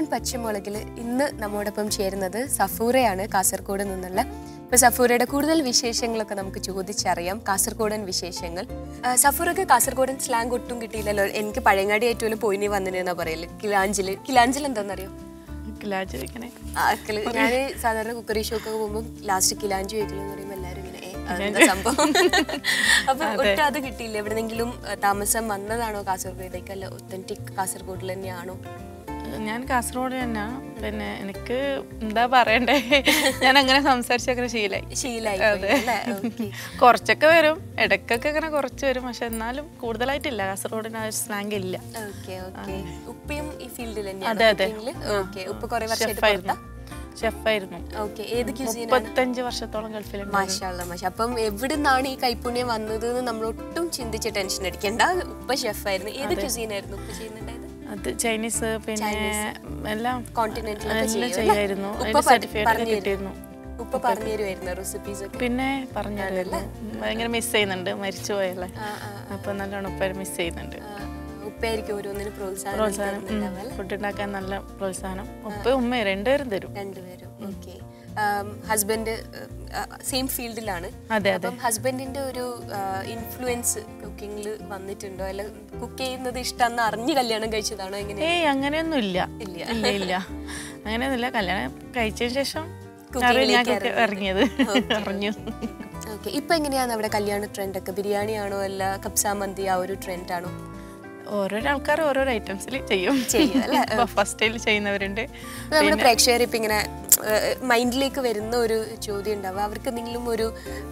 പച്ചമുളകിൽ ഇന്ന് നമ്മോടൊപ്പം ചേരുന്നത് സഫൂറയാണ് കാസർഗോഡ് നിന്നുള്ള ഇപ്പൊ സഫൂറയുടെ കൂടുതൽ വിശേഷങ്ങളൊക്കെ നമുക്ക് ചോദിച്ചറിയാം കാസർഗോഡൻ വിശേഷങ്ങൾ ആ, സഫൂറൊക്കെ കാസർഗോഡൻ സ്ലാങ് ഒട്ടും കിട്ടിയില്ലല്ലോ എനിക്ക് പഴയങ്ങാടി ഏറ്റവും പോയിനി വന്നിരുന്നാ പറയല് കിലാഞ്ചില് കിലാഞ്ചിൽ എന്താണെന്നറിയോ കിലാജ് ഇങ്ങനെ ഞാൻ സാധാരണ കുക്കറി ഷോ ഒക്കെ പോകുമ്പോൾ ലാസ്റ്റ് കിലാഞ്ചി വെക്കില്ല എന്ന് പറയുമ്പോൾ എല്ലാവരും ഇങ്ങനെ "ഏ, അതെന്താ സംഭവം അപ്പൊ ഒട്ടും അത് കിട്ടിയില്ല എവിടെന്നെങ്കിലും ആ, താമസം വന്നതാണോ കാസർഗോഡേക്ക് അല്ല ഒത്തന്റിക് കാസർഗോഡിൽ തന്നെയാണോ ഞാൻ കാസർഗോഡ് തന്നെ പിന്നെ എനിക്ക് എന്താ പറയണ്ടേ ഞാൻ അങ്ങനെ സംസാരിച്ച് അങ്ങനെ ശീലായി ശീലായി പോയി അല്ലേ? Okay. കുറച്ചൊക്കെ വരും ഇടയ്ക്കൊക്കെ അങ്ങനെ കുറച്ച് വരും പക്ഷെ എന്നാലും കൂടുതലായിട്ടില്ല കാസർഗോഡിന് ആ ഒരു സ്ലാങ് ഇല്ല ഓക്കെ ഓക്കെ ഉപ്പയും ഈ ഫീൽഡിൽ അതെ, അതെ. ഓക്കെ ഉപ്പ കുറെ വർഷമായിട്ട് ഷെഫായിരുന്നു ഷെഫായിരുന്നു ഓക്കെ ഏത് ക്യൂസീൻ മുപ്പത്തഞ്ച് വർഷത്തോളം ഗൾഫിലുണ്ട് മാഷാല്ല മാഷ അപ്പം എവിടുന്നാണ് ഈ കൈപ്പുണ്യം വന്നത് എന്ന് നമ്മൾ ഒട്ടും ചിന്തിച്ച് ടെൻഷൻ അടിക്കണ്ട ഉപ്പ ഷെഫായിരുന്നു ഏത് ക്യൂസീൻ ആയിരുന്നു ഉപ്പ ചെയ്യുന്നുണ്ടായത് അത് ചൈനീസ് പിന്നെ എല്ലാം കോണ്ടിനെന്റൽ എല്ലാം ചെയ്യായിരുന്നു അതിന്റെ സർട്ടിഫിക്കറ്റ് കിട്ടിയിരുന്നു ഉപ്പ പറഞ്ഞു തരുമായിരുന്നു റെസിപ്പീസ് ഒക്കെ പിന്നെ പറഞ്ഞല്ലോ ഭയങ്കര മിസ് ചെയ്യുന്നുണ്ട് മരിച്ചു പോയല്ലേ അപ്പൊ നല്ലോണം ഉപ്പ മിസ് ചെയ്യുന്നുണ്ട് ആ, ഉപ്പയായിരിക്കും ഓരോന്നിന് പ്രോത്സാഹനം പ്രോത്സാഹനം തരുന്നുണ്ടാവുക അല്ലേ? ഫുഡ് ഉണ്ടാക്കാൻ നല്ല പ്രോത്സാഹനം ഉപ്പ ഉമ്മ രണ്ടുപേരും തരും രണ്ടുപേരും ഓക്കെ ഹസ്ബൻഡ് സെയിം ഫീൽഡിലാണ് അതെ അതെ അപ്പം ഹസ്ബൻഡിന്റെ ഒരു ഇൻഫ്ലുവൻസ് കുക്കിങ്ങിൽ വന്നിട്ടുണ്ടോ അല്ല കുക്ക് ചെയ്യുന്നത് ഇഷ്ടമെന്ന് അറിഞ്ഞ് കല്യാണം കഴിച്ചതാണോ എങ്ങനെ ഏയ് അങ്ങനെയൊന്നും ഇല്ല ഇല്ല. ഇല്ല ഇല്ല അങ്ങനെയൊന്നുമില്ല കല്യാണം കഴിച്ചതിന് ശേഷം Cooking അറിയാം ഞാൻ ലേക്ക് cook ഇറങ്ങിയത് അറിഞ്ഞു ഓക്കെ ഇപ്പൊ എങ്ങനെയാണ് അവിടെ കല്യാണ ട്രെൻഡ് ഒക്കെ ബിരിയാണി ആണോ അല്ല കപ്സ മന്തി ആ ഒരു ട്രെൻഡ് ആണോ ഓരോരോ ആൾക്കാർ ഓരോരോ ഐറ്റംസിൽ ചെയ്യും ചെയ്യും, അല്ലേ? ഫസ്റ്റ് ചെയ്യുന്നവരുണ്ട് നമ്മുടെ പ്രേക്ഷകർ ഇപ്പൊ ഇങ്ങനെ മൈൻഡിലേക്ക് വരുന്ന ഒരു ചോദ്യം ഉണ്ടാവുക അവർക്ക് എന്തെങ്കിലും ഒരു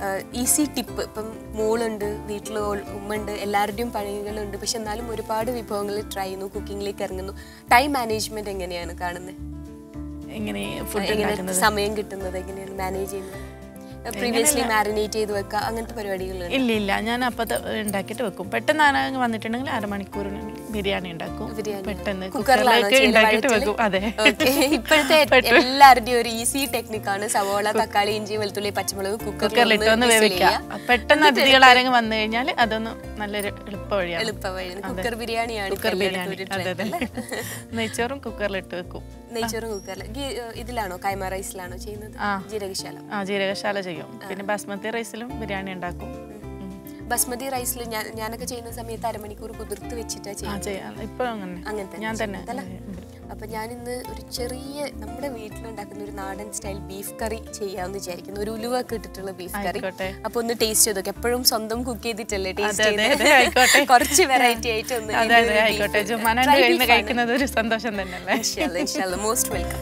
ഈസി ടിപ്പ് ഇപ്പം മോളുണ്ട് വീട്ടിൽ ഉമ്മ ഉണ്ട് എല്ലാവരുടെയും പണികളുണ്ട് പക്ഷെ എന്നാലും ഒരുപാട് വിഭവങ്ങൾ ട്രൈ ചെയ്യുന്നു കുക്കിങ്ങിലേക്ക് ഇറങ്ങുന്നു ടൈം മാനേജ്മെന്റ് എങ്ങനെയാണ് കാണുന്നത് എങ്ങനെ ഫുഡ് എങ്ങനെ ഉണ്ടാക്കുന്നത് സമയം കിട്ടുന്നത് എങ്ങനെയാണ് മാനേജ് ചെയ്യുന്നത് പ്രീവിയസ്ലി മാരിനേറ്റ് ചെയ്ത് വെക്കുക അങ്ങനത്തെ പരിപാടികളുണ്ട് ഇല്ല ഇല്ല ഞാൻ അപ്പത്തെ ഉണ്ടാക്കിയിട്ട് വെക്കും പെട്ടെന്ന് ആണെങ്കിൽ വന്നിട്ടുണ്ടെങ്കിൽ അരമണിക്കൂറിന് ബിരിയാണി ഉണ്ടാക്കും ബിരിയാണി പെട്ടെന്ന് കുക്കറിലാണോ കുക്കറിലേക്ക് ചെയ്യല് ഉണ്ടാക്കിയിട്ട് വഴറ്റല്? വെക്കും അതെ Okay. ഇപ്പോഴത്തെ എല്ലാവരുടെയും ഒരു ഈസി ടെക്നിക്കാണ് സവോള തക്കാളി ഇഞ്ചി വെളുത്തുള്ളി പച്ചമുളക് കുക്കറിലിട്ട് ഒന്ന് വേവിക്കുക പെട്ടെന്ന് അതിഥികൾ ആരെങ്കിലും വന്നു കഴിഞ്ഞാൽ അതൊന്ന് നല്ലൊരു എളുപ്പ വഴിയാണ് എളുപ്പ വഴിയാണ് കുക്കർ ബിരിയാണിയാണ് ഇപ്പൊ കുക്കർ എല്ലായിടത്തും ബിരിയാണി ഒരു അതെ trend അതെ അല്ലേ? നെയ്ച്ചോറും കുക്കറിലിട്ട് വെക്കും നെയ്ച്ചോറും കുക്കറിൽ ഇതിലാണോ കൈമ റൈസിലാണോ ചെയ്യുന്നത് ആ. ജീരകശാല ആ ജീരകശാല ചെയ്യും പിന്നെ ബാസ്മതി റൈസിലും ബിരിയാണി ഉണ്ടാക്കും ഉം. ബസ്മതി റൈസിൽ ഞാൻ ഞാനൊക്കെ ചെയ്യുന്ന സമയത്ത് അരമണിക്കൂർ കുതിർത്ത് വെച്ചിട്ടാ ആ ചെയ്യുന്നത് ചെയ്യാം ഇപ്പൊ അങ്ങനെ അങ്ങനെ തന്നെ ഞാൻ തന്നെ ചെയ്യുന്നത് അപ്പൊ ഞാൻ ഇന്ന് ഒരു ചെറിയ നമ്മുടെ വീട്ടിലുണ്ടാക്കുന്ന ഒരു നാടൻ സ്റ്റൈൽ ബീഫ് കറി ചെയ്യാമെന്ന് വിചാരിക്കുന്നു ഒരു ഉലുവ ഒക്കെ ഇട്ടിട്ടുള്ള ബീഫ് കറി ആയിക്കോട്ടെ. അപ്പൊ ഒന്ന് ടേസ്റ്റ് ചെയ്ത് നോക്കാം എപ്പോഴും സ്വന്തം കുക്ക് ചെയ്തിട്ടല്ലേ ടേസ്റ്റ് അതെ, അതെ, അതെ, ആയിക്കോട്ടെ. ചെയ്യുന്നത് കുറച്ച് വെറൈറ്റി ആയിട്ട് ഒന്ന് അതെ അതെ ആയിക്കോട്ടെ ജുമാനാന്റെ കയ്യിൽ നിന്ന് കഴിക്കുന്നത് ഒരു സന്തോഷം തന്നെയല്ലേ മോസ്റ്റ് വെൽക്കം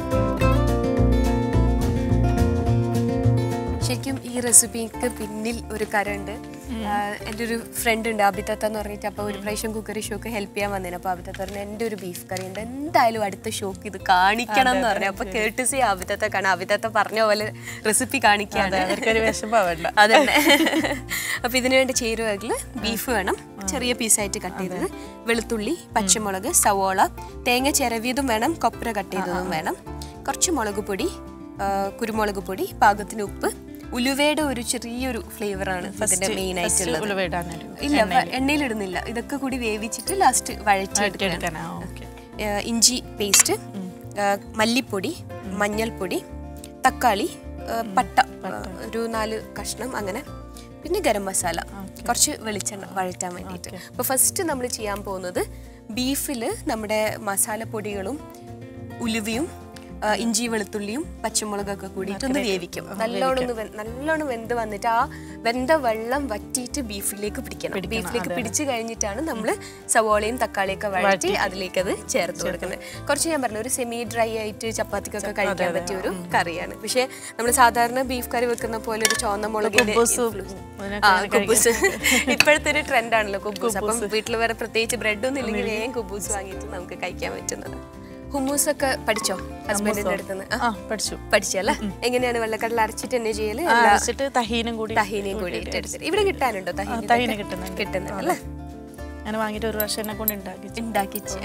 ശരിക്കും ഈ റെസിപ്പിക്ക് പിന്നിൽ ഒരു കരണ്ട് എൻ്റെ ഒരു ഫ്രണ്ട് ഉണ്ട് അബിതത്ത എന്ന് പറഞ്ഞിട്ട് അപ്പോൾ ഒരു പ്രാവശ്യം കുക്കറി ഷോക്ക് ഹെൽപ്പ് ചെയ്യാൻ വന്നേനെ അപ്പോൾ അബിതത്ത പറഞ്ഞു എൻ്റെ ഒരു ബീഫ് കറി ഉണ്ട് എന്തായാലും അടുത്ത ഷോക്ക് ഇത് കാണിക്കണം എന്ന് പറഞ്ഞു അപ്പോൾ കേട്ടുസി അബിതത്ത കാണാം അബിതത്ത പറഞ്ഞ പോലെ റെസിപ്പി കാണിക്കുകയാണ് അതെ അവർക്കൊരു വിഷമാവണ്ട അതന്നെ അപ്പൊ ഇതിനു വേണ്ടി ചേരുവകൾ ബീഫ് വേണം ചെറിയ പീസായിട്ട് കട്ട് ചെയ്തത് വെളുത്തുള്ളി പച്ചമുളക് സവോള തേങ്ങ ചിരവിയതും വേണം കൊപ്ര കട്ട് ചെയ്തതും വേണം കുറച്ച് മുളക് പൊടി ആ, കുരുമുളക് പൊടി പാകത്തിന് ഉപ്പ് ഉലുവയുടെ ഒരു ചെറിയൊരു ഫ്ലേവറാണ് ഇതിന്റെ മെയിൻ ആയിട്ടുള്ളത് ഉലുവയിടാനൊരു ഇല്ല വ- എണ്ണയിലിടുന്നില്ല ഇതൊക്കെ കൂടി വേവിച്ചിട്ട് ലാസ്റ്റ് വഴറ്റിയെടുക്കണം എടുക്കാനാ ഓക്കെ ഏഹ് ഇഞ്ചി പേസ്റ്റ് ഏഹ് മല്ലിപ്പൊടി മഞ്ഞൾപ്പൊടി തക്കാളി ഏഹ് പട്ട ഏഹ് ഒരു നാല് കഷ്ണം അങ്ങനെ പിന്നെ ഗരം മസാല കുറച്ച് വെളിച്ചെണ്ണ വഴറ്റാൻ വേണ്ടിയിട്ട് അപ്പോൾ ഫസ്റ്റ് നമ്മൾ ചെയ്യാൻ പോകുന്നത് ബീഫിൽ നമ്മുടെ മസാലപ്പൊടികളും ഉലുവയും ആ, ഇഞ്ചി വെളുത്തുള്ളിയും പച്ചമുളകൊക്കെ കൂടിയിട്ട് ഒന്ന് വേവിക്കും നല്ലോണം ഒന്ന് വെ- നല്ലോണം വെന്ത് വന്നിട്ട് ആ വെന്ത വെള്ളം വറ്റിയിട്ട് ബീഫിലേക്ക് പിടിക്കണം ബീഫിലേക്ക് പിടിച്ചു കഴിഞ്ഞിട്ടാണ് നമ്മൾ സവോളയും തക്കാളിയൊക്കെ വഴറ്റി അതിലേക്ക് അത് ചേർത്ത് കൊടുക്കുന്നത് കുറച്ച് ഞാൻ പറഞ്ഞു ഒരു സെമി ഡ്രൈ ആയിട്ട് ചപ്പാത്തിക്കൊക്കെ കഴിക്കാൻ പറ്റിയ ഒരു കറിയാണ് പക്ഷേ നമ്മൾ സാധാരണ ബീഫ് കറി വെക്കുന്ന പോലെ ഒരു ചുവന്ന മുളകിന്റെ കുബൂസും influence. അതിനൊക്കെ ആ കുബൂസ് ഇപ്പോഴത്തെ ഒരു ട്രെൻഡ് ആണല്ലോ കുബൂസ് അപ്പം വീട്ടിൽ വേറെ പ്രത്യേകിച്ച് ബ്രെഡ് ഒന്നും ഇല്ലെങ്കിൽ വേഗം കുബൂസ് വാങ്ങിയിട്ട് നമുക്ക് കഴിക്കാൻ പറ്റുന്നത് ഹുമൂസ് ഒക്കെ പഠിച്ചോ ഹസ്ബൻഡിന്റെ അടുത്ത് നിന്ന് ആ പഠിച്ചു പഠിച്ചല്ലേ എങ്ങനെയാണ് വെള്ളക്കടല അരച്ചിട്ട് തന്നെ ചെയ്യല് ആ, അരച്ചിട്ട് തഹീനും കൂടി തഹീനയും കൂടി ഇട്ട് എടുത്തിട്ട് ഇവിടെ കിട്ടാനുണ്ടോ തഹീന തഹീന കിട്ടുന്നുണ്ട് കിട്ടുന്നുണ്ട് അല്ലേ ഞാൻ വാങ്ങിയിട്ട് ഒരു വർഷം എന്നെ കൊണ്ട് ഉണ്ടാക്കി ഉണ്ടാക്കിച്ച്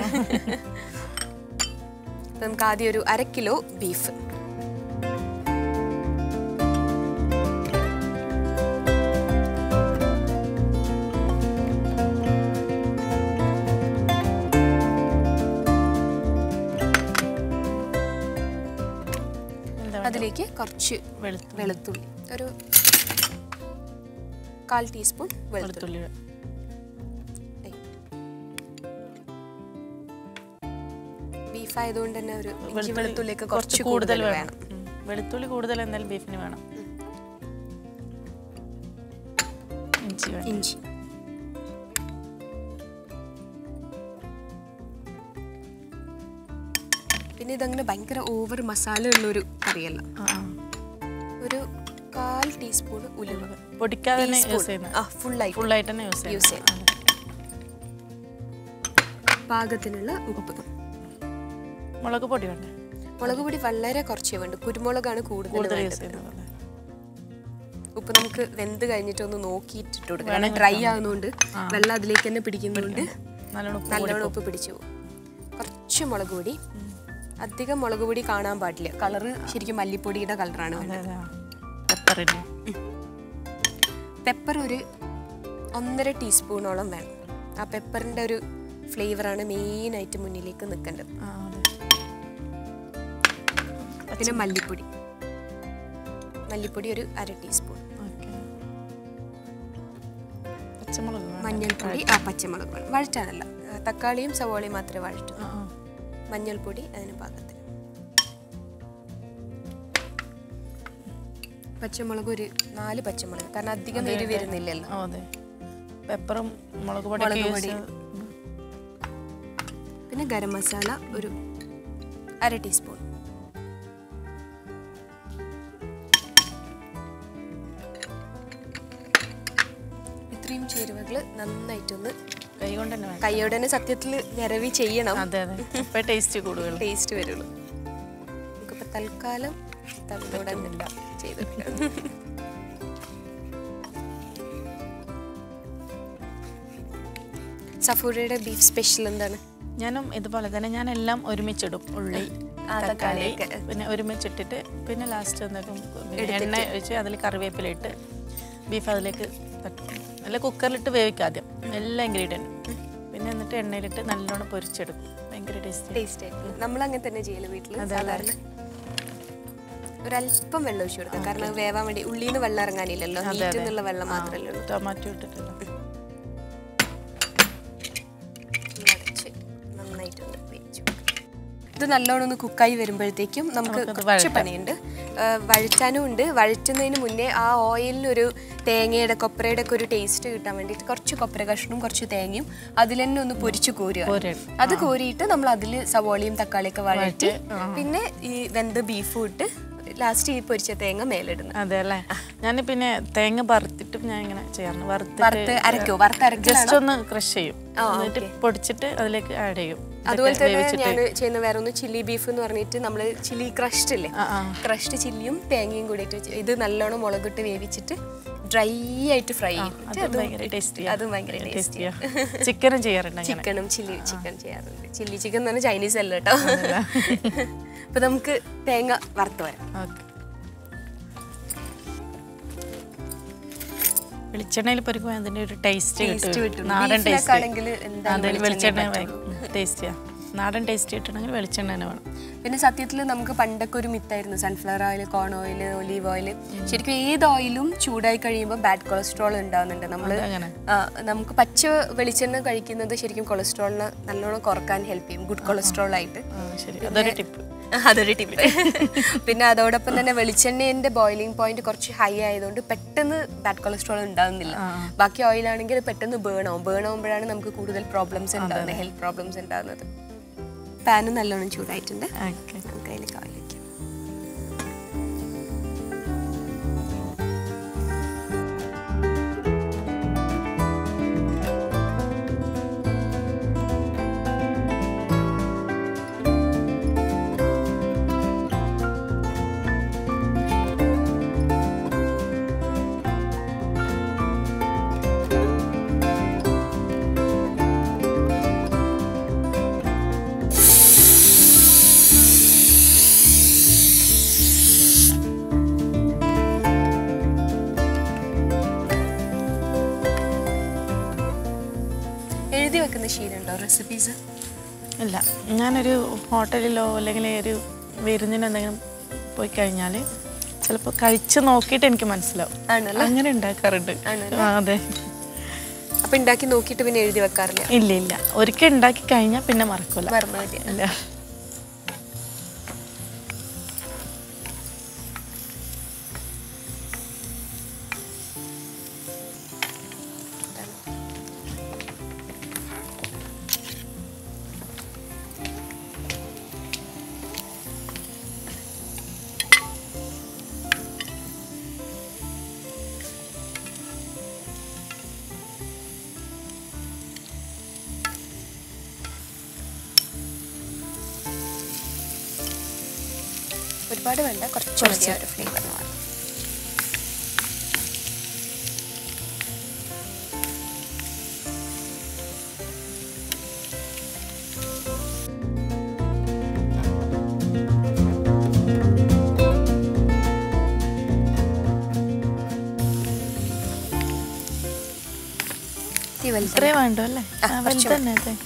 അപ്പൊ നമുക്ക് ആദ്യം ഒരു അര കിലോ ബീഫ് വേണ്ടി അതിലേക്ക് കുറച്ച് വെളുത്തു വെളുത്തുള്ളി ഒരു കാൽ ടീസ്പൂൺ വെളുത്തുള്ളി വെളുത്തുള്ളി ബീഫ് ആയതുകൊണ്ട് തന്നെ ഒരു ഇഞ്ചി വെളുത്തുള്ളി വെളുത്തുള്ളിയൊക്കെ കുറച്ച് കുറച്ച് കൂടുതൽ കൂടുതൽ വേണം വേണം ഉം. വെളുത്തുള്ളി കൂടുതൽ എന്തായാലും ബീഫിന് വേണം ഇഞ്ചി വേണം ഇഞ്ചി പിന്നെ ഇതങ്ങനെ ഭയങ്കര ഓവർ മസാല ഉള്ളൊരു കറിയല്ല ആ, ആ. ഒരു കാൽ ടീസ്പൂൺ ഉലുവ പൊടിക്കാതെ തന്നെ ടീസ്പൂൺ. യൂസ് ചെയ്യുന്നത് ആ ഫുള്ളായി ഫുള്ളായിട്ട് തന്നെ യൂസ് യൂസ് ചെയ്യുന്നത് പാകത്തിനുള്ള ഉപ്പ് മുളക് പൊടി വേണ്ടേ മുളക് പൊടി വളരെ കുറച്ചേ വേണ്ടു കുരുമുളകാണ് കൂടുതൽ കൂടുതൽ വേണ്ടത് യൂസ് ചെയ്യുന്നത് അല്ലേ? ഉപ്പ് നമുക്ക് വെന്ത് കഴിഞ്ഞിട്ട് ഒന്ന് നോക്കിയിട്ട് ഇട്ട് കൊടുക്കണം കാരണം ഡ്രൈ ആകുന്നതുകൊണ്ട് വെള്ളം അതിലേക്ക് തന്നെ പിടിക്കുന്നതുകൊണ്ട് നല്ലോണം ഉപ്പ് നല്ലോണം ഉപ്പ് പിടിച്ചു പോകും കുറച്ച് മുളക് പൊടി അധികം മുളക് പൊടി കാണാൻ പാടില്ല കളറ് ശരിക്കും മല്ലിപ്പൊടിയുടെ കളറാണ് വേണ്ടത് പെപ്പറിന് പെപ്പർ ഒരു ഒന്നര ടീസ്പൂണോളം വേണം ആ പെപ്പറിൻ്റെ ഒരു ഫ്ലേവറാണ് മെയിനായിട്ട് മുന്നിലേക്ക് നിൽക്കേണ്ടത് ആ അതെ പിന്നെ മല്ലിപ്പൊടി മല്ലിപ്പൊടി ഒരു അര ടീസ്പൂൺ ഓക്കെ പച്ചമുളക് വേണം മഞ്ഞൾപ്പൊടി ആ പച്ചമുളക് വേണം വഴറ്റാനല്ല ആ, തക്കാളിയും സവോളയും മാത്രമേ വഴറ്റൂ ആ ആ മഞ്ഞൾപ്പൊടി അതിന് പാകത്തിന് പച്ചമുളക് ഒരു നാല് പച്ചമുളക് കാരണം അധികം എരി വരുന്നില്ലല്ലോ ഓ അതെ പെപ്പറും മുളക് പൊടി മുളക് പൊടി. പിന്നെ ഗരം മസാല ഒരു അര ടീസ്പൂൺ ഇത്രയും ചേരുവകൾ നന്നായിട്ടൊന്ന് കൈ കൊണ്ട് തന്നെ വേണം കൈയോടെ തന്നെ സത്യത്തിൽ നിരവി ചെയ്യണം അതെ അതെ ഇപ്പൊ ടേസ്റ്റ് കൂടുതൽ ടേസ്റ്റ് വരുള്ളൂ നമുക്കിപ്പോൾ തൽക്കാലം തവിടോടെ തന്നെ ചെയ്തെടുക്കാം സഫൂരയുടെ ബീഫ് സ്പെഷ്യൽ എന്താണ് ഞാനും ഇതുപോലെ തന്നെ ഞാൻ എല്ലാം ഒരുമിച്ചിടും ഉള്ളി ആ, തക്കാളി തക്കാളിയൊക്കെ. പിന്നെ ഒരുമിച്ചിട്ടിട്ട് പിന്നെ ലാസ്റ്റ് എന്തൊക്കെ പിന്നെ എണ്ണ ഒഴിച്ച് അതിൽ കറിവേപ്പില ഇട്ട് ബീഫ് അതിലേക്ക് തട്ടും അല്ല കുക്കറിലിട്ട് വേവിക്കും ആദ്യം എല്ലാ ഇൻഗ്രീഡിയൻറ്റും പിന്നെ എന്നിട്ട് എണ്ണയിലിട്ട് നല്ലോണം പൊരിച്ചെടുക്കും ഭയങ്കര ടേസ്റ്റ് ടേസ്റ്റ് ആയിരിക്കും നമ്മൾ അങ്ങനെ തന്നെ ചെയ്യല് വീട്ടിൽ സാധാരണ ഒരല്പം വെള്ളം ഒഴിച്ചു കൊടുക്കാം കാരണം അത് വേവാൻ വേണ്ടി ഉള്ളിൽ നിന്ന് വെള്ളം ഇറങ്ങാനില്ലല്ലോ നീറ്റ് എന്നുള്ള വെള്ളം മാത്രമല്ലേ ഉള്ളൂ ടൊമാറ്റോ ഇട്ടിട്ടില്ല അടച്ച് നന്നായിട്ടൊന്ന് വേവിച്ചു കൊടുക്കാം. ഇത് നല്ലോണം ഒന്ന് കുക്കായി വരുമ്പോഴത്തേക്കും നമുക്ക് നമുക്കത് കുറച്ച് പണിയുണ്ട് ആ, വഴറ്റാനും ഉണ്ട് വഴറ്റുന്നതിന് മുന്നേ ആ ഓയിലിനൊരു തേങ്ങയുടെ കൊപ്രയുടെ ഒക്കെ ഒരു ടേസ്റ്റ് കിട്ടാൻ വേണ്ടിയിട്ട് കുറച്ച് കൊപ്ര കഷ്ണവും കുറച്ച് തേങ്ങയും അതിൽ തന്നെ ഒന്ന് പൊരിച്ച് കോരുക കോരിയെടുക്കും. അത് കോരിയിട്ട് നമ്മൾ അതിൽ സവോളയും തക്കാളിയൊക്കെ വഴറ്റി പിന്നെ ഈ വെന്ത ബീഫും ഇട്ട് ലാസ്റ്റ് ഈ പൊരിച്ച തേങ്ങ മേലിടുന്നു അതെ അല്ലേ ഞാൻ പിന്നെ തേങ്ങ വറുത്തിട്ടും ഞാൻ ഇങ്ങനെ ചെയ്യാറുണ്ട് വറുത്ത് വറുത്തിട്ട് അരക്കോ വറുത്ത് അരക്കലാണോ ജസ്റ്റ് ഒന്ന് ക്രഷ് ചെയ്യും എന്നിട്ട് പൊടിച്ചിട്ട് അതിലേക്ക് ആഡ് ചെയ്യും അതുപോലെ ഇതൊക്കെ തന്നെ വേവിച്ചിട്ട് ഞാൻ ചെയ്യുന്ന വേറെ ഒന്ന് ചില്ലി ബീഫ് എന്ന് പറഞ്ഞിട്ട് നമ്മൾ ചില്ലി ക്രഷ്ഡ് ഇല്ലേ ആ ആ ക്രഷ്ഡ് ചില്ലിയും തേങ്ങയും കൂടിയിട്ട് വെച്ച് ഇത് നല്ലോണം മുളകിട്ട് വേവിച്ചിട്ട് ഡ്രൈ ആയിട്ട് ഫ്രൈ ചെയ്യും അതും ഭയങ്കര ടേസ്റ്റി അതും ഭയങ്കര ടേസ്റ്റി ചിക്കനും ചെയ്യാറുണ്ട് അങ്ങനെ ചിക്കനും ചില്ലി ചിക്കൻ ചെയ്യാറുണ്ട് ചില്ലി ചിക്കൻ എന്ന് പറഞ്ഞാൽ ചൈനീസ് അല്ല കേട്ടോ അപ്പൊ നമുക്ക് തേങ്ങ വറുത്ത് വരാം ഓക്കെ വെളിച്ചെണ്ണയിൽ പൊരിക്കുമ്പോൾ അതിന്റെ ഒരു ടേസ്റ്റ് Taste കിട്ടും കിട്ടും. നാടൻ Beef ടേസ്റ്റ് നൊക്കെയാണെങ്കിൽ എന്തായാലും അതെ വെളിച്ചെണ്ണ വെളിച്ചെണ്ണയെ ടേസ്റ്റിയാ നാടൻ ടേസ്റ്റ് കിട്ടണമെങ്കിൽ വെളിച്ചെണ്ണ തന്നെ വേണം പിന്നെ സത്യത്തിൽ നമുക്ക് പണ്ടൊക്കെ ഒരു മിത്തായിരുന്നു sunflower oil corn oil olive oil ശരിക്കും ഏത് ഓയിലും ചൂടായി കഴിയുമ്പോൾ ബാഡ് കൊളസ്ട്രോൾ ഉണ്ടാവുന്നുണ്ട് നമ്മൾ അങ്ങനെ നമുക്ക് പച്ച വെളിച്ചെണ്ണ കഴിക്കുന്നത് ശരിക്കും കൊളസ്ട്രോളിനെ നല്ലോണം കുറക്കാൻ ഹെൽപ്പ് ചെയ്യും ഗുഡ് കൊളസ്ട്രോൾ ആയിട്ട് ആ, ശരി അതൊരു ടിപ്പ് അതൊരു ടിപ്പ് പിന്നെ അതോടൊപ്പം തന്നെ വെളിച്ചെണ്ണേന്റെ ബോയിലിംഗ് പോയിന്റ് കുറച്ച് ഹൈ ആയതുകൊണ്ട് പെട്ടെന്ന് ബാഡ് കൊളസ്ട്രോൾ ഉണ്ടാകുന്നില്ല ബാക്കി ഓയിലാണെങ്കിൽ പെട്ടെന്ന് ബേൺ ആവും ബേൺ ആവുമ്പോഴാണ് നമുക്ക് കൂടുതൽ പ്രോബ്ലംസ് ഉണ്ടാകുന്നത് ഹെൽത്ത് പ്രോബ്ലംസ് ഉണ്ടാകുന്നത് പാന് നല്ലോണം ചൂടായിട്ടുണ്ട് ഓക്കെ നമുക്ക് അതിലേക്ക് ഓയിൽ വയ്ക്കാം എഴുതി വെക്കുന്ന ശീലമുണ്ടോ റെസിപ്പീസ് ഇല്ല ഞാനൊരു ഹോട്ടലിലോ അല്ലെങ്കിൽ ഒരു വിരുന്നിന് എന്തെങ്കിലും പോയി കഴിഞ്ഞാൽ ചിലപ്പോൾ കഴിച്ച് നോക്കിയിട്ട് എനിക്ക് മനസ്സിലാവും ആണല്ലോ അങ്ങനെ ഉണ്ടാക്കാറുണ്ട് ആണല്ലേ? ആ, അതെ അപ്പൊ ഉണ്ടാക്കി നോക്കിയിട്ട് പിന്നെ എഴുതി വെക്കാറില്ല ഇല്ല ഇല്ല ഒരിക്കൽ ഉണ്ടാക്കി കഴിഞ്ഞാൽ പിന്നെ മറക്കൂല മറന്നു മതി ഇല്ല ഒരുപാട് വേണ്ട കുറച്ച് മതി ആ ഒരു ഫ്ലേവർ ഇത്രേ വേണ്ടോ അല്ലേ ആ, ആ, കുറച്ച് വലുത് തന്നെ അതെ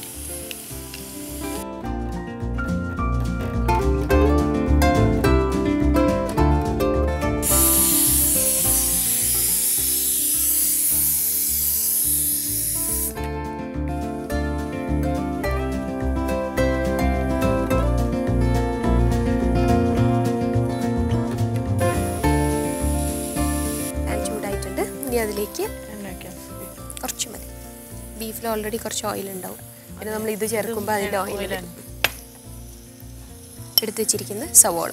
ഞാൻ ചൂടായിട്ടുണ്ട് ഇനി അതിലേക്ക് എണ്ണ ഒഴിക്കാം. കുറച്ച് മതി ബീഫിൽ ഓൾറെഡി കുറച്ച് ഓയിൽ ഉണ്ടാവും പിന്നെ നമ്മൾ ഇത് ചേർക്കുമ്പോൾ അതിൻ്റെ ഓയിൽ ഓയിലാണ്. എടുത്തു വെച്ചിരിക്കുന്ന സവോള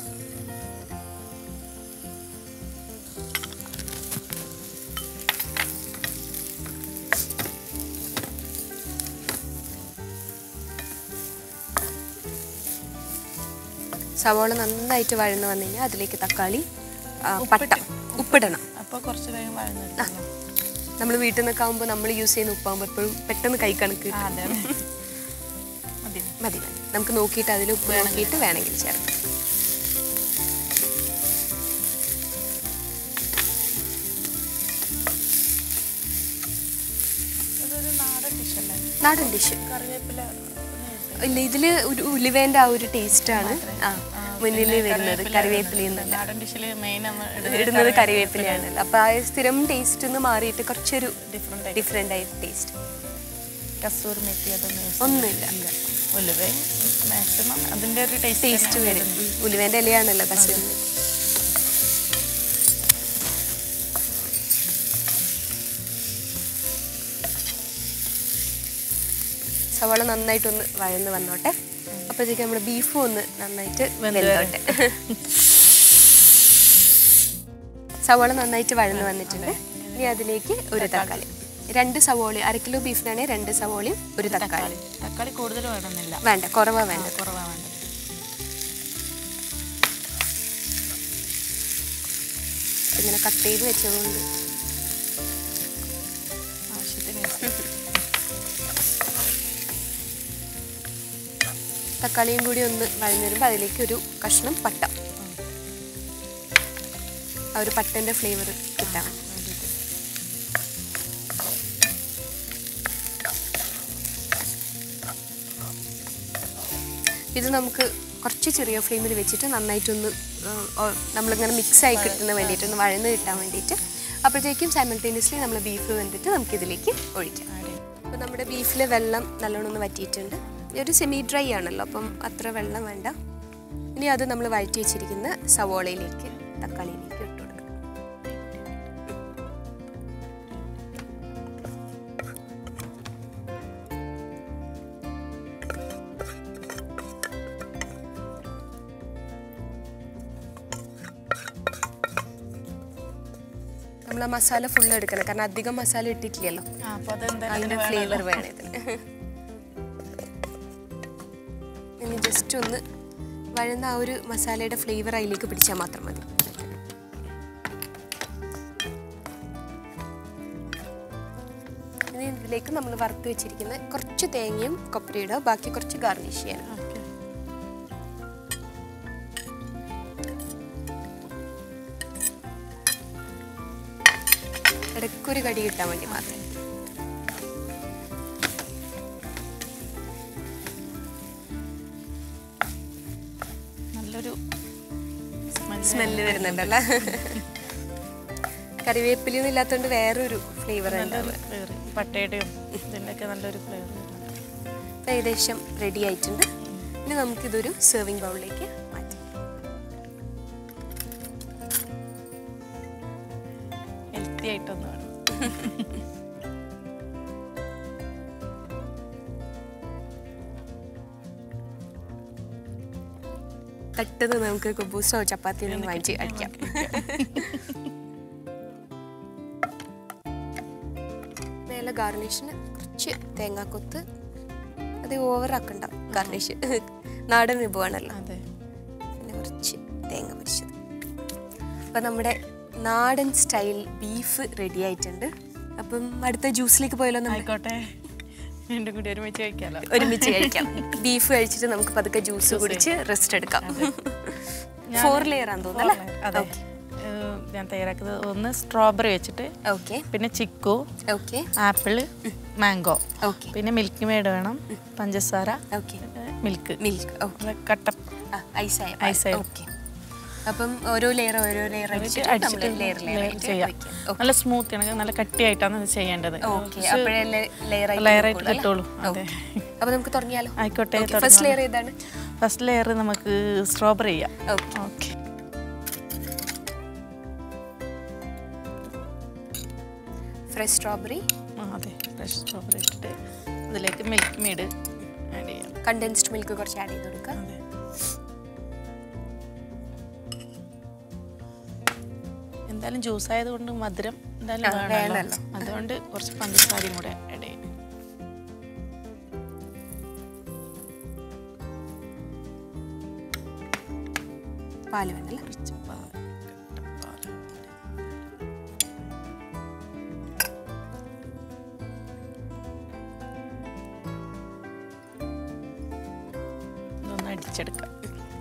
സവോള നന്നായിട്ട് വഴന്ന് വന്നു കഴിഞ്ഞാൽ അതിലേക്ക് തക്കാളി ആ, പട്ട ഉപ്പിടണം അപ്പോൾ കുറച്ച് വേഗം വഴന്നെടുക്കാം നമ്മൾ വീട്ടിൽ നിന്നൊക്കെ ആകുമ്പോൾ നമ്മൾ യൂസ് ചെയ്യുന്ന ഉപ്പാകുമ്പോൾ എപ്പോഴും പെട്ടെന്ന് കൈ കണക്ക് ആ, അതെ അതെ മതി മതി മതി നമുക്ക് നോക്കിയിട്ട് അതിൽ ഉപ്പ് നോക്കിയിട്ട് വേണമെങ്കിൽ ചേർക്കാം ഇതൊരു നാടൻ ഡിഷല്ലേ നാടൻ ഡിഷ് കറിവേപ്പില ഇല്ല ഇതിൽ ഒരു ഉലുവേൻ്റെ ആ ഒരു ടേസ്റ്റാണ് ആ മുന്നിൽ വരുന്നത് കറിവേപ്പിലയിൽ നിന്നല്ല നാടൻ ഡിഷിൽ മെയിൻ ഇടുന്നത് കറിവേപ്പിലയാണല്ലോ അപ്പോൾ ആ സ്ഥിരം ടേസ്റ്റ് നിന്ന് മാറിയിട്ട് കുറച്ചൊരു ഡിഫറെൻ്റ് ഡിഫറെൻ്റ് ആയ ടേസ്റ്റ് കസൂർ മെത്തി അതൊന്നും use ഒന്നുമില്ല ചെയ്യില്ല. ഉലുവ മാക്സിമം അതിൻ്റെ ഒരു ടേസ്റ്റ് ടേസ്റ്റ് വരും ഉലുവേൻ്റെ ഇലയാണല്ലോ കസൂരി സവാള നന്നായിട്ടൊന്ന് വഴന്ന് വന്നോട്ടെ അപ്പോഴത്തേക്ക് നമ്മുടെ ബീഫും ഒന്ന് നന്നായിട്ട് വെന്ത് വെന്തോട്ടെ സവാള നന്നായിട്ട് വഴന്ന് വന്നിട്ടുണ്ട് ഇനി അതിലേക്ക് ഒരു തക്കാളി രണ്ട് സവോള അര കിലോ ബീഫിനാണെങ്കിൽ രണ്ട് സവോളയും ഒരു തക്കാളി തക്കാളി തക്കാളി കൂടുതൽ വേണമെന്നില്ല വേണ്ട കുറവാ വേണ്ടത് കുറവാണ് വേണ്ടത് ഇങ്ങനെ കട്ട് ചെയ്ത് വെച്ചതുകൊണ്ട് ആവശ്യത്തിന് തക്കാളിയും കൂടി ഒന്ന് വഴന്നു വരുമ്പോൾ അതിലേക്ക് ഒരു കഷ്ണം പട്ട ആ ഒരു പട്ടൻ്റെ ഫ്ലേവർ കിട്ടാൻ വേണ്ടിയിട്ട് ഇത് നമുക്ക് കുറച്ച് ചെറിയ ഫ്ലെയിമിൽ വെച്ചിട്ട് നന്നായിട്ടൊന്ന് ആ, ആ, നമ്മളിങ്ങനെ മിക്സ് ആയി കിട്ടുന്ന വേണ്ടിയിട്ട് ഒന്ന് വഴന്ന് കിട്ടാൻ വേണ്ടിയിട്ട് അപ്പോഴത്തേക്കും സൈമൾട്ടേനിയസ്ലി നമ്മൾ ബീഫ് വെന്തിട്ട് നമുക്കിതിലേക്ക് ഒഴിക്കാം ആഡ് ചെയ്യും അപ്പോൾ നമ്മുടെ ബീഫിലെ വെള്ളം നല്ലോണം ഒന്ന് വറ്റിയിട്ടുണ്ട് ഇതൊരു സെമി ഡ്രൈ ആണല്ലോ അപ്പം അത്ര വെള്ളം വേണ്ട ഇനി അത് നമ്മൾ വഴറ്റി വെച്ചിരിക്കുന്ന സവോളയിലേക്ക് തക്കാളിയിലേക്ക് ഇട്ട് കൊടുക്കാം നമ്മൾ ആ മസാല ഫുൾ എടുക്കണം കാരണം അധികം മസാല ഇട്ടിട്ടില്ലല്ലോ ആ അപ്പോൾ അതെന്തായാലും അതിന്റെ ഇതിന് ഫ്ലേവർ വേണമല്ലോ. വേണം ഇതിന് ഇനി ജസ്റ്റ് ഒന്ന് വഴുന്ന ആ ഒരു മസാലയുടെ ഫ്ലേവർ അതിലേക്ക് പിടിച്ചാൽ മാത്രം മതി ഇനി ഇതിലേക്ക് നമ്മൾ വറുത്ത് വെച്ചിരിക്കുന്ന കുറച്ച് തേങ്ങയും കൊപ്പരയിടുക ബാക്കി കുറച്ച് ഗാർണിഷ് ചെയ്യാനും ഓക്കെ ഇടയ്ക്കൊരു കടി കിട്ടാൻ വേണ്ടി മാത്രം നല്ലൊരു സ്മെല്ല് വരുന്നുണ്ടല്ലേ കറിവേപ്പിലൊന്നും ഇല്ലാത്തതുകൊണ്ട് വേറൊരു ഫ്ലേവർ നല്ലൊരു ഫ്ലേവർ പട്ടയുടെയും ഇതിൻ്റെ ഒക്കെ നല്ലൊരു ഫ്ലേവർ അപ്പം ഏകദേശം റെഡി ആയിട്ടുണ്ട് ഇനി നമുക്കിതൊരു സെർവിങ് ബൗളിലേക്ക് മാറ്റാം ഹെൽത്തി ആയിട്ടൊന്ന് വേണം പെട്ടെന്ന് നമുക്ക് കുബൂസോ ചപ്പാത്തിയോ ഒന്നും വാങ്ങിച്ച് അടിക്കാം മേലെ ഗാർണിഷിന് കുറച്ച് തേങ്ങാക്കൊത്ത് അത് ഓവറാക്കണ്ട ഗാർണിഷ് നാടൻ വിഭവമാണല്ലോ അതെ പിന്നെ കുറച്ച് തേങ്ങ പൊരിച്ചത് അപ്പം നമ്മുടെ നാടൻ സ്റ്റൈൽ ബീഫ് റെഡി ആയിട്ടുണ്ട് അപ്പം അടുത്ത ജ്യൂസിലേക്ക് പോയാലോ നമ്മൾ ആയിക്കോട്ടെ രണ്ടും കൂടി ഒരുമിച്ച് കഴിക്കാലോ ഒരുമിച്ച് കഴിക്കാം ബീഫ് കഴിച്ചിട്ട് നമുക്ക് പതുക്കെ ജ്യൂസ് കുടിച്ച് റെസ്റ്റ് എടുക്കാം ഫോർ ലെയർ ആണെന്ന് തോന്നുന്നു അതെ അല്ലേ ഏഹ് ഞാൻ തയ്യാറാക്കുന്നത് ഒന്ന് സ്ട്രോബെറി വെച്ചിട്ട് ഓക്കെ പിന്നെ chikoo okay apple mango okay പിന്നെ മിൽക്ക് മെയ്ഡ് വേണം പഞ്ചസാര ഓക്കെ മിൽക്ക് മിൽക്ക് ഓക്കെ കട്ട ഐസായ ഐസായ. ഓക്കെ അപ്പം ഓരോ ലെയർ ഓരോ ലെയർ വെച്ച് അടിച്ചിട്ട് അടിച്ചിട്ട് ലെയർ ലെയർ ലെയർ ചെയ്യാം നല്ല സ്മൂത്ത് ആണ് നല്ല കട്ടിയായിട്ടാണ് ഇത് ചെയ്യേണ്ടത് ഓക്കെ അപ്പോഴേ ലെയർ ലെയർ ആയിട്ട് കിട്ടുള്ളൂ അതെ അപ്പൊ നമുക്ക് തുടങ്ങിയാലോ ആയിക്കോട്ടെ ഫസ്റ്റ് ലെയർ ഏതാണ് ഫസ്റ്റ് ലെയർ നമുക്ക് സ്ട്രോബെറി ചെയ്യാം ഓക്കെ ഓക്കെ ഫ്രഷ് സ്ട്രോബെറി അതെ ഫ്രഷ് സ്ട്രോബെറി ഇട്ടിട്ട് അതിലേക്ക് മിൽക്ക് മെയ്ഡ് ആഡ് ചെയ്യാം കണ്ടൻസ്ഡ് മിൽക്ക് കുറച്ച് ആഡ് ചെയ്ത് കൊടുക്കുക അതെ എന്തായാലും ജ്യൂസ് ആയതുകൊണ്ട് മധുരം എന്തായാലും ആ, വേണമല്ലോ വേണമല്ലോ. അതുകൊണ്ട് കുറച്ച് പഞ്ചസാരയും കൂടെ ആഡ് ചെയ്യും പാല് വേണ്ടല്ലേ കുറച്ച് പാൽ കട്ടപ്പാൽ ഇതൊന്ന് അടിച്ചെടുക്കാം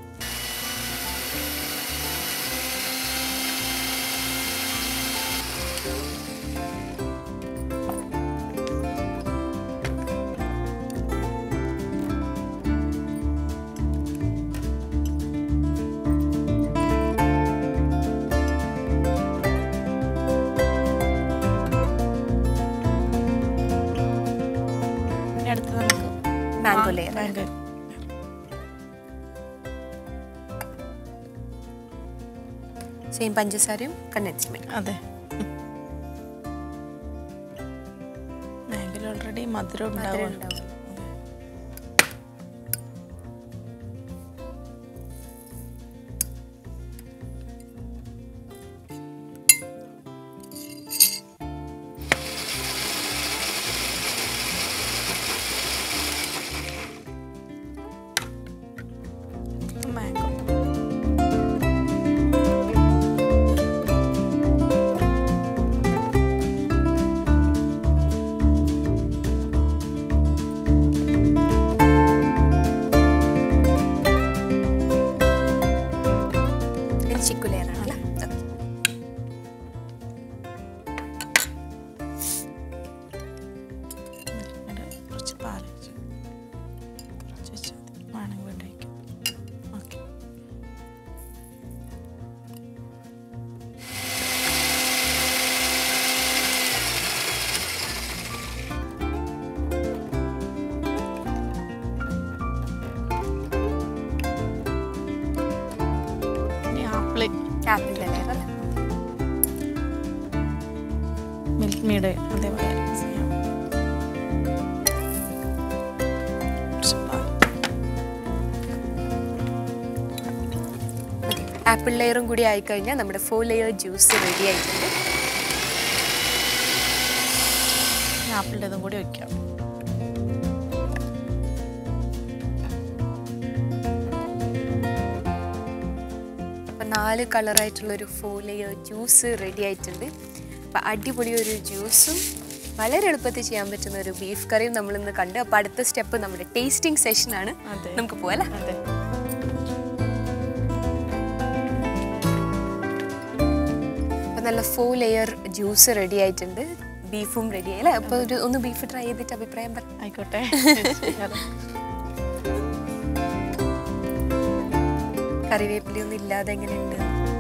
ഇനി അടുത്ത് നമുക്ക് മാംഗോ ലെയർ മാംഗോ സെയിം പഞ്ചസാരയും കണ്ടൻസ്ഡ് മിൽക്ക് അതെ മാംഗോയിൽ ഓൾറെഡി മധുരം മധുരം ഉണ്ടാവും ഉണ്ടാവും മാംഗോ ഇത് ചിക്കു ലെയർ ആണല്ലേ Okay. ഇവിടെ കുറച്ച് പാൽ ഒഴിച്ച് കുറച്ച് വെച്ചാൽ മതി വേണമെങ്കിൽ വേണ്ട വയ്ക്കാം ഓക്കെ ഇനി ആപ്പിള് ആപ്പിളിന്റെ ലെയർ അല്ലേ മിൽക്ക് മീഡ് അതേപോലെ ചെയ്യാം കുറച്ച് പാൽ മതി. ആപ്പിൾ ലെയറും കൂടി ആയിക്കഴിഞ്ഞാൽ നമ്മുടെ ഫോർ ലെയർ ജ്യൂസ് റെഡി ആയിട്ടുണ്ട് ഇനി ആപ്പിളിൻ്റെ ഇതും കൂടി വയ്ക്കാം അപ്പം നാല് കളറായിട്ടുള്ളൊരു ഫോർ ലെയർ ജ്യൂസ് റെഡി ആയിട്ടുണ്ട് അപ്പം അടിപൊളി ഒരു ജ്യൂസും വളരെ എളുപ്പത്തിൽ ചെയ്യാൻ പറ്റുന്ന ഒരു ബീഫ് കറിയും നമ്മൾ ഇന്ന് കണ്ടു അപ്പോൾ അടുത്ത സ്റ്റെപ്പ് നമ്മുടെ ടേസ്റ്റിംഗ് സെഷനാണ് അതെ. നമുക്ക് പോകാം അതെ അപ്പം നല്ല ഫോർ ലെയർ ജ്യൂസ് റെഡി ആയിട്ടുണ്ട് ബീഫും റെഡി ആയി അല്ലേ അപ്പോൾ ഒരു ഒന്ന് ബീഫ് ട്രൈ ചെയ്തിട്ട് അഭിപ്രായം പറ ആയിക്കോട്ടെ കറിവേപ്പിലയൊന്നും ഇല്ലാതെ എങ്ങനെയുണ്ട്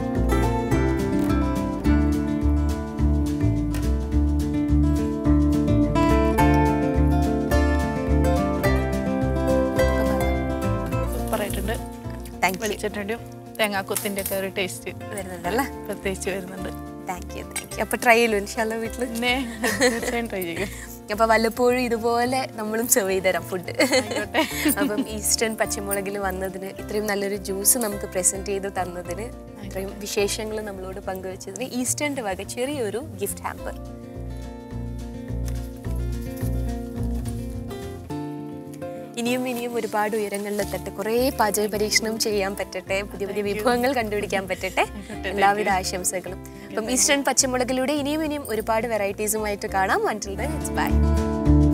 താങ്ക് യു വെളിച്ചെണ്ണയുടെയും തേങ്ങാക്കൊത്തിൻ്റെ ഒക്കെ ഒരു ടേസ്റ്റ് വരുന്നുണ്ടല്ലേ പ്രത്യേകിച്ച് വരുന്നുണ്ട് താങ്ക് യു താങ്ക് യു അപ്പോൾ ട്രൈ ചെയ്യലോ ഇൻഷാല്ല വീട്ടിൽ പിന്നെ തീർച്ചയായും ട്രൈ ചെയ്യും അപ്പോൾ വല്ലപ്പോഴും ഇതുപോലെ നമ്മളും സെർവ് ചെയ്ത് തരാം ഫുഡ് ആയിക്കോട്ടെ. അപ്പം ഈസ്റ്റേൺ പച്ചമുളകിൽ വന്നതിന് ഇത്രയും നല്ലൊരു ജ്യൂസ് നമുക്ക് പ്രസൻറ്റ് ചെയ്ത് തന്നതിന് ഇത്രയും വിശേഷങ്ങൾ നമ്മളോട് പങ്കുവച്ചതിന് ഈസ്റ്റേണിൻ്റെ വക ചെറിയൊരു ഗിഫ്റ്റ് ഹാമ്പർ ഇനിയും ഇനിയും ഒരുപാട് ഉയരങ്ങളിലെത്തട്ടെ കുറേ പാചക പരീക്ഷണം ചെയ്യാൻ പറ്റട്ടെ പുതിയ പുതിയ വിഭവങ്ങൾ കണ്ടുപിടിക്കാൻ പറ്റട്ടെ എല്ലാവിധ ആശംസകളും അപ്പം ഈസ്റ്റേൺ പച്ചമുളകിലൂടെ ഇനിയും ഇനിയും ഒരുപാട് വെറൈറ്റീസുമായിട്ട് കാണാം അൻറ്റിൽ ദൻ ഇറ്റ്സ് ബൈ